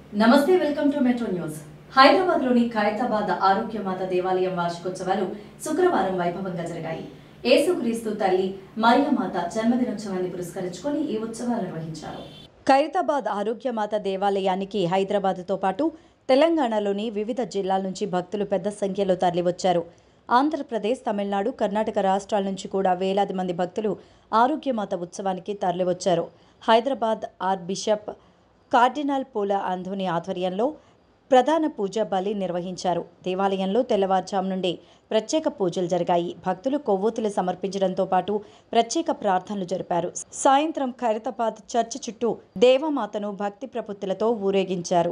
నమస్తే welcome to Metro News Hyderabad లోని ఖైరతాబాద్ ఆరోగ్యమాత దేవాలయం వార్షికోత్సవాలు శుక్రవారం వైభవంగా జరిగాయి యేసుక్రీస్తు తల్లి మరియమాత జన్మదినోత్సవాన్ని పురస్కరించుకొని ఈ ఉత్సవాలు నిర్వహించారు ఖైరతాబాద్ ఆరోగ్యమాత దేవాలయానికి హైదరాబాద్తో పాటు తెలంగాణలోని వివిధ జిల్లాల నుంచి భక్తులు పెద్ద సంఖ్యలో తరలివచ్చారు ఆంధ్రప్రదేశ్ తమిళనాడు కర్ణాటక రాష్ట్రాల నుంచి కూడా వేలాది మంది భక్తులు ఆరోగ్యమాత ఉత్సవానికి తరలివచ్చారు హైదరాబాద్ ఆర్ బిషప్ కార్డినల్ పూల అంధోని ఆధ్వర్యంలో ప్రధాన పూజ బలి నిర్వహించారు దేవాలయంలో తెల్లవారుజాము నుండి ప్రత్యేక పూజలు జరిగాయి భక్తులు కొవ్వొత్తులు సమర్పించడంతో పాటు ప్రత్యేక ప్రార్థనలు జరిపారు సాయంత్రం ఖైరతాబాద్ చర్చి చుట్టూ దేవమాతను భక్తి ప్రపుత్తులతో ఊరేగించారు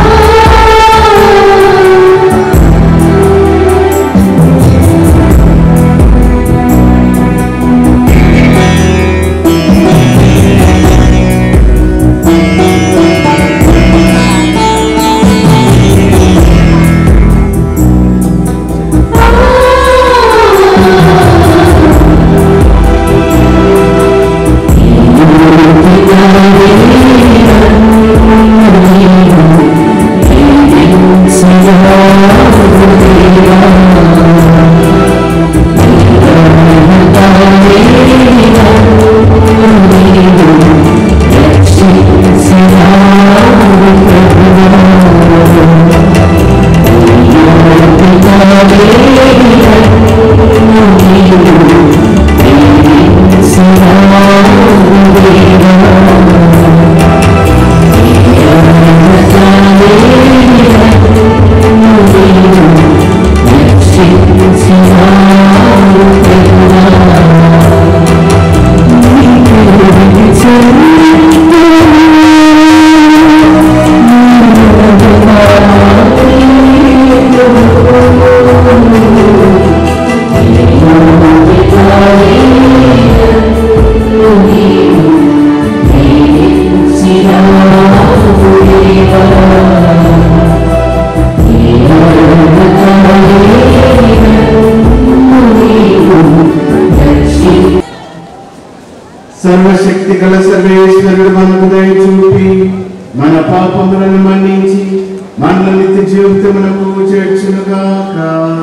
సర్వశక్తి గల సర్వేశ్వరుడు మనకు దయ చూపి మన పాపములను మన్నించి మన నిత్య జీవితమునకు చేర్చునుగాక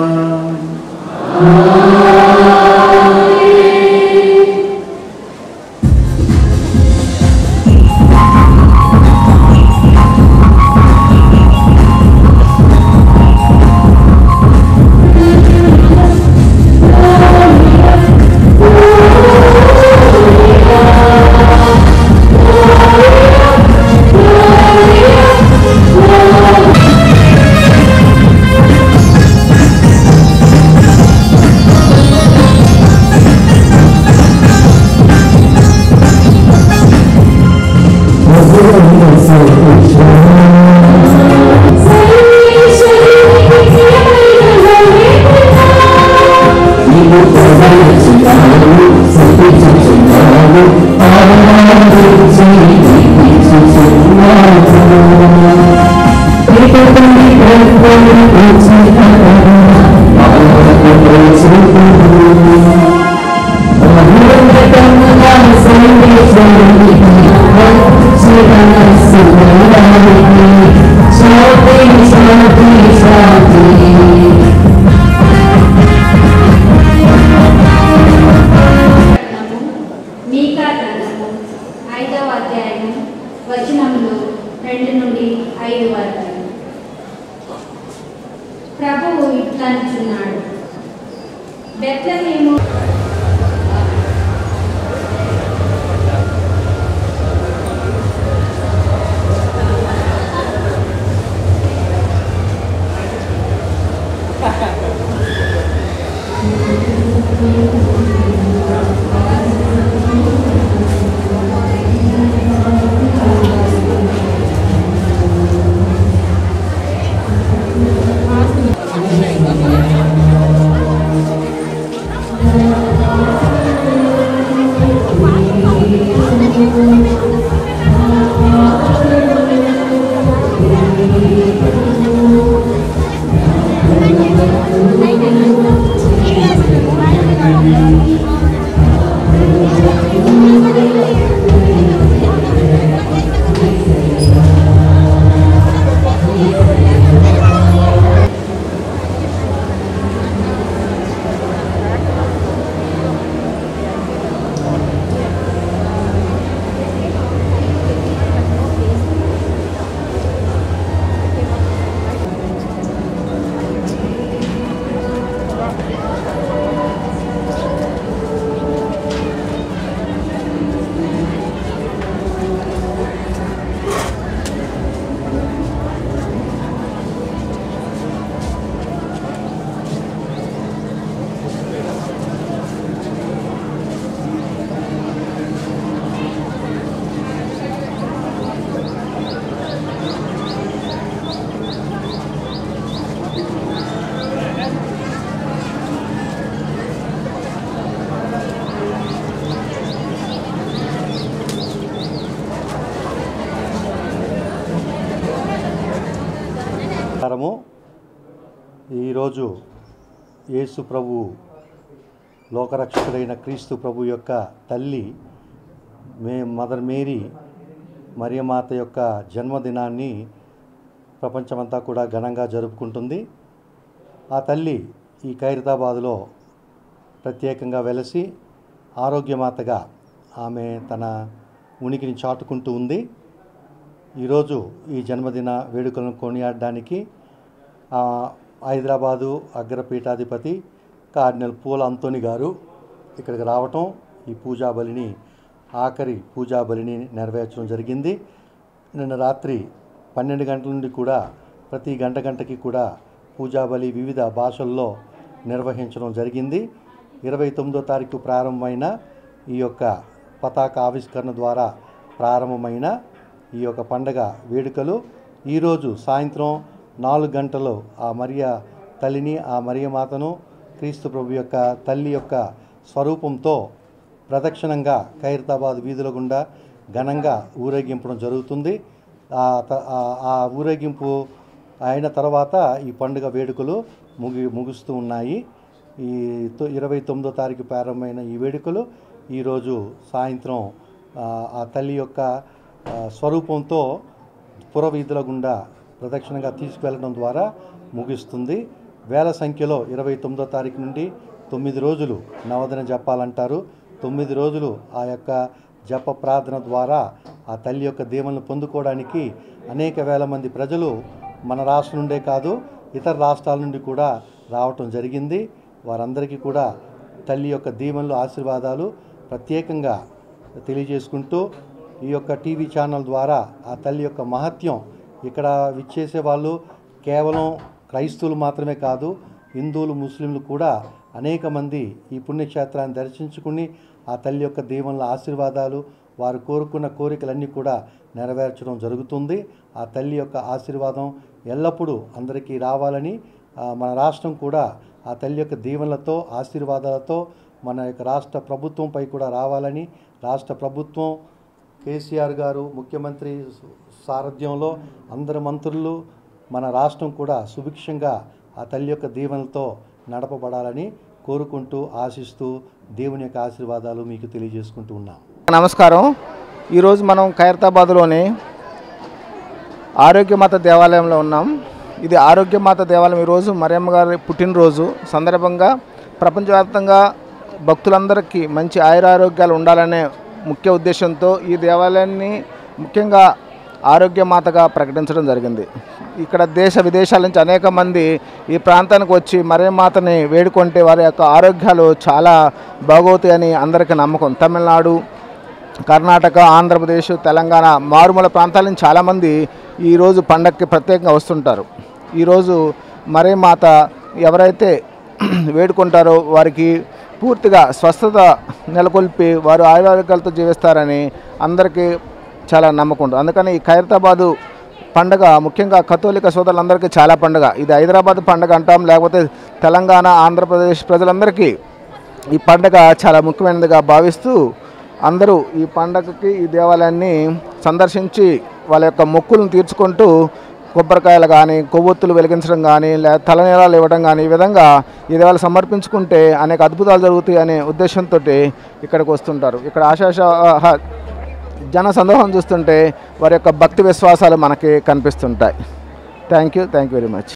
మీకా గ్రంథము ఐదవ అధ్యాయము వచనములు రెండు నుండి ఐదు వరకు ప్రభువు ఇట్లనుచున్నాడు బెత్లహేము Thank నమస్కారము ఈరోజు యేసు ప్రభు లోకరక్షకుడైన క్రీస్తు ప్రభు యొక్క తల్లి మే మదర్ మేరీ మరియమాత యొక్క జన్మదినాన్ని ప్రపంచమంతా కూడా ఘనంగా జరుపుకుంటుంది ఆ తల్లి ఈ ఖైరతాబాదులో ప్రత్యేకంగా వెలసి ఆరోగ్యమాతగా ఆమె తన ఉనికిని చాటుకుంటూ ఉంది ఈరోజు ఈ జన్మదిన వేడుకలను కొనియాడడానికి ఆ, హైదరాబాదు అగ్రపీఠాధిపతి కార్డినల్ పూల అంతోని గారు ఇక్కడికి రావటం ఈ పూజా బలిని ఆఖరి పూజా బలిని నెరవేర్చడం జరిగింది నిన్న రాత్రి పన్నెండు గంటల నుండి కూడా ప్రతి గంట గంటకి కూడా పూజా బలి వివిధ భాషల్లో నిర్వహించడం జరిగింది ఇరవై తొమ్మిదో తారీఖు ప్రారంభమైన ఈ యొక్క పతాక ఆవిష్కరణ ద్వారా ప్రారంభమైన ఈ యొక్క పండగ వేడుకలు ఈరోజు సాయంత్రం నాలుగు గంటలు ఆ మరియ తల్లిని ఆ మరియ మాతను క్రీస్తు ప్రభు యొక్క తల్లి యొక్క స్వరూపంతో ప్రదక్షిణంగా ఖైరతాబాద్ వీధుల గుండా ఘనంగా ఊరేగింపడం జరుగుతుంది ఆ త- ఆ- ఆ ఊరేగింపు అయిన తర్వాత ఈ పండుగ వేడుకలు ముగి ముగుస్తూ ఉన్నాయి ఈ తొ- ఇరవై తొమ్మిదో తారీఖు ప్రారంభమైన ఈ వేడుకలు ఈరోజు సాయంత్రం ఆ, ఆ తల్లి యొక్క ఆ, స్వరూపంతో పురవీధుల గుండా ప్రదక్షిణంగా తీసుకువెళ్ళడం ద్వారా ముగిస్తుంది వేల సంఖ్యలో ఇరవై తొమ్మిదో తారీఖు నుండి తొమ్మిది రోజులు నవదిన జపాలంటారు తొమ్మిది రోజులు ఆ యొక్క జప ప్రార్థన ద్వారా ఆ తల్లి యొక్క దీవెనలు పొందుకోవడానికి అనేక వేల మంది ప్రజలు మన రాష్ట్రం నుండే కాదు ఇతర రాష్ట్రాల నుండి కూడా రావటం జరిగింది వారందరికీ కూడా తల్లి యొక్క దీవెనలు ఆశీర్వాదాలు ప్రత్యేకంగా తెలియజేసుకుంటూ ఈ యొక్క టీవీ ఛానల్ ద్వారా ఆ తల్లి యొక్క మహత్యం ఇక్కడ విచ్చేసే వాళ్ళు కేవలం క్రైస్తవులు మాత్రమే కాదు హిందువులు ముస్లింలు కూడా అనేక మంది ఈ పుణ్యక్షేత్రాన్ని దర్శించుకుని ఆ తల్లి యొక్క దీవెనల ఆశీర్వాదాలు వారు కోరుకున్న కోరికలన్నీ కూడా నెరవేర్చడం జరుగుతుంది ఆ తల్లి యొక్క ఆశీర్వాదం ఎల్లప్పుడూ అందరికీ రావాలని ఆ, మన రాష్ట్రం కూడా ఆ తల్లి యొక్క దీవెనలతో ఆశీర్వాదాలతో మన యొక్క రాష్ట్ర ప్రభుత్వంపై కూడా రావాలని రాష్ట్ర ప్రభుత్వం కేసీఆర్ గారు ముఖ్యమంత్రి సారథ్యంలో అందరు మంత్రులు మన రాష్ట్రం కూడా సుభిక్షంగా ఆ తల్లి యొక్క దీవెనలతో నడపబడాలని కోరుకుంటూ ఆశిస్తూ దేవుని యొక్క ఆశీర్వాదాలు మీకు తెలియజేసుకుంటూ ఉన్నాం నమస్కారం ఈరోజు మనం ఖైరతాబాద్లోని ఆరోగ్యమాత దేవాలయంలో ఉన్నాం ఇది ఆరోగ్యమాత దేవాలయం ఈరోజు మరియమ్మ గారి పుట్టినరోజు సందర్భంగా ప్రపంచవ్యాప్తంగా భక్తులందరికీ మంచి ఆయురారోగ్యాలు ఉండాలనే ముఖ్య ఉద్దేశంతో ఈ దేవాలయాన్ని ముఖ్యంగా ఆరోగ్యమాతగా ప్రకటించడం జరిగింది ఇక్కడ దేశ విదేశాల నుంచి అనేక మంది ఈ ప్రాంతానికి వచ్చి మరియమాతని వేడుకుంటే వారి యొక్క ఆరోగ్యాలు చాలా బాగవుతాయని అందరికీ నమ్మకం తమిళనాడు కర్ణాటక ఆంధ్రప్రదేశ్ తెలంగాణ మారుమూల ప్రాంతాల నుంచి చాలామంది ఈరోజు పండగకి ప్రత్యేకంగా వస్తుంటారు ఈరోజు మరే మాత ఎవరైతే వేడుకుంటారో వారికి పూర్తిగా స్వస్థత నెలకొల్పి వారు ఆయుర్వేదాలతో జీవిస్తారని అందరికీ చాలా నమ్మకం ఉంటుంది అందుకని ఈ ఖైరతాబాదు పండగ ముఖ్యంగా కథోలిక సోదరులందరికీ చాలా పండగ ఇది హైదరాబాద్ పండగ అంటాం లేకపోతే తెలంగాణ ఆంధ్రప్రదేశ్ ప్రజలందరికీ ఈ పండగ చాలా ముఖ్యమైనదిగా భావిస్తూ అందరూ ఈ పండగకి ఈ దేవాలయాన్ని సందర్శించి వాళ్ళ యొక్క మొక్కులను తీర్చుకుంటూ కొబ్బరికాయలు కానీ కొవ్వొత్తులు వెలిగించడం కానీ లేదా తలనీలాలు ఇవ్వడం కానీ ఈ విధంగా ఈ దేవాలయం సమర్పించుకుంటే అనేక అద్భుతాలు జరుగుతాయి అనే ఉద్దేశంతో ఇక్కడికి వస్తుంటారు ఇక్కడ ఆశాష జన సందోహం చూస్తుంటే వారి యొక్క భక్తి విశ్వాసాలు మనకి కనిపిస్తుంటాయి thank you thank you very much